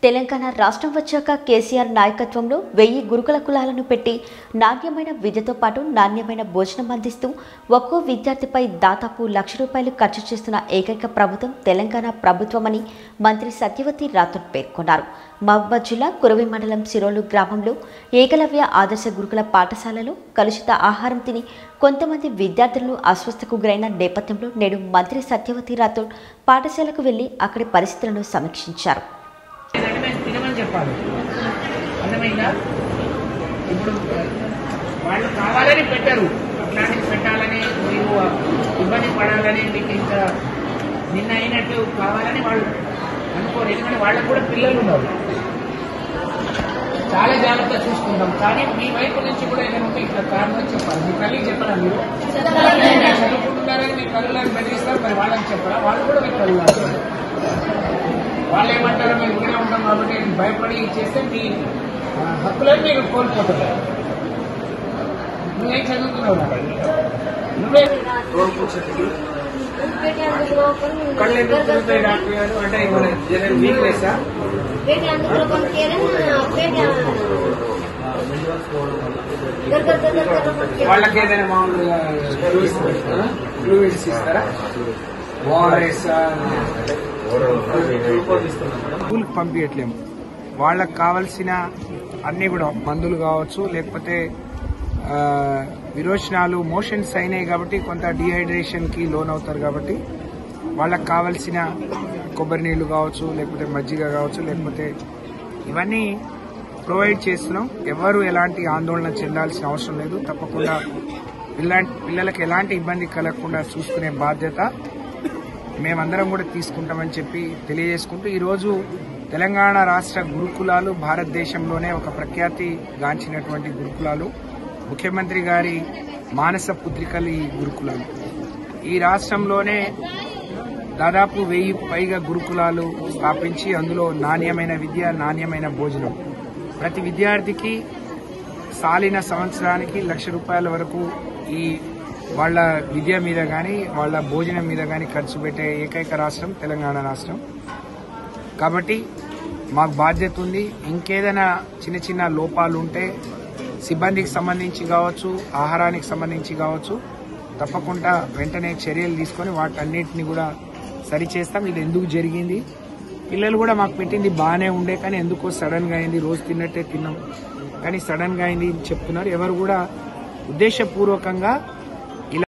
తెలంగాణ రాష్ట్రం వచ్చాక కేసీఆర్ నాయకత్వంలో వెయ్యి గురుకుల కులాలను పెట్టి నాణ్యమైన విద్యతో పాటు నాణ్యమైన భోజనం అందిస్తూ ఒక్కో విద్యార్థిపై దాదాపు లక్ష రూపాయలు ఖర్చు చేస్తున్న ఏకైక ప్రభుత్వం తెలంగాణ ప్రభుత్వమని మంత్రి సత్యవతి రాథోడ్ పేర్కొన్నారు మహబూబాద్ జిల్లా కురవి మండలం సిరోలు గ్రామంలో ఏకలవ్య ఆదర్శ గురుకుల పాఠశాలలో కలుషిత ఆహారం తిని కొంతమంది విద్యార్థులను అస్వస్థకు గురైన నేపథ్యంలో నేడు మంత్రి సత్యవతి రాథోడ్ పాఠశాలకు వెళ్లి అక్కడి పరిస్థితులను సమీక్షించారు ఏంటంటే మేము తినమని చెప్పాలి అర్థమైందా ఇప్పుడు వాళ్ళు కావాలని పెట్టరు అట్లాంటివి పెట్టాలని మీరు ఇబ్బంది పడాలని మీకు ఇంత నిన్న అయినట్టు కావాలని వాళ్ళు అనుకోరు ఎందుకంటే వాళ్ళకు కూడా పిల్లలు ఉన్నారు చాలా జాగ్రత్త చూసుకుంటాం కానీ మీ వైపు నుంచి కూడా ఏదైనా ఉంటే ఇట్లా కారణం చెప్పాలి మీ తల్లికి చెప్పరా మీరు చదువుకుంటున్నారని మీ తల్లులను బెదిరిస్తారు మరి వాళ్ళకి చెప్పరా వాళ్ళు కూడా మీకు తల్లి వాళ్ళు ఏమంటారో మేము ఇక్కడే ఉంటాం కాబట్టి భయపడి చేస్తే మీ ఆ, హక్కులను మీరు కోల్పోతారు నువ్వేం చదువుతున్నావు నాన్న? నువ్వే కళ్ళు ఎందుకు తిరుగుతాయి డాక్టర్ గారు అంటే మన జనరల్ వీక్నెస్ पेट अंदर लोगों के ना पेट घर घर घर घर घर వాళ్ళకి ఏదైనా మామూలుగా ఫ్లూయిడ్స్ ఇస్తారా ఓఆర్ఎస్ స్కూల్కి పంపించట్లేము వాళ్ళకి కావలసిన అన్ని కూడా మందులు కావచ్చు లేకపోతే ఆ, విరోచనాలు మోషన్స్ అయినాయి కాబట్టి కొంత డిహైడ్రేషన్ కి లోన్ అవుతారు కాబట్టి వాళ్ళకి కావలసిన కొబ్బరి నీళ్లు కావచ్చు లేకపోతే మజ్జిగ కావచ్చు లేకపోతే ఇవన్నీ ప్రొవైడ్ చేస్తున్నాం ఎవరు ఎలాంటి ఆందోళన చెందాల్సిన అవసరం లేదు తప్పకుండా పిల్ల- పిల్లలకు ఎలాంటి ఇబ్బంది కలగకుండా చూసుకునే బాధ్యత మేమందరం కూడా తీసుకుంటామని చెప్పి తెలియజేసుకుంటూ ఈరోజు తెలంగాణ రాష్ట్ర గురుకులాలు భారతదేశంలోనే ఒక ప్రఖ్యాతి గాంచినటువంటి గురుకులాలు ముఖ్యమంత్రి గారి మానస పుత్రికలు ఈ గురుకులాలు ఈ రాష్ట్రంలోనే దాదాపు వెయ్యి పైగా గురుకులాలు స్థాపించి అందులో నాణ్యమైన విద్య నాణ్యమైన భోజనం ప్రతి విద్యార్థికి సాలిన సంవత్సరానికి లక్ష రూపాయల వరకు ఈ వాళ్ళ విద్య మీద కానీ వాళ్ళ భోజనం మీద కానీ ఖర్చు పెట్టే ఏకైక రాష్ట్రం తెలంగాణ రాష్ట్రం కాబట్టి మాకు బాధ్యత ఉంది ఇంకేదైనా చిన్న చిన్న లోపాలు ఉంటే సిబ్బందికి సంబంధించి కావచ్చు ఆహారానికి సంబంధించి కావచ్చు తప్పకుండా వెంటనే చర్యలు తీసుకొని వాటన్నిటిని కూడా సరిచేస్తాం ఇది ఎందుకు జరిగింది పిల్లలు కూడా మాకు పెట్టింది బాగానే ఉండే కానీ ఎందుకో సడన్ గా అయింది రోజు తిన్నట్టే తిన్నాం కానీ సడన్ గా అయింది అని చెప్తున్నారు ఎవరు కూడా ఉద్దేశపూర్వకంగా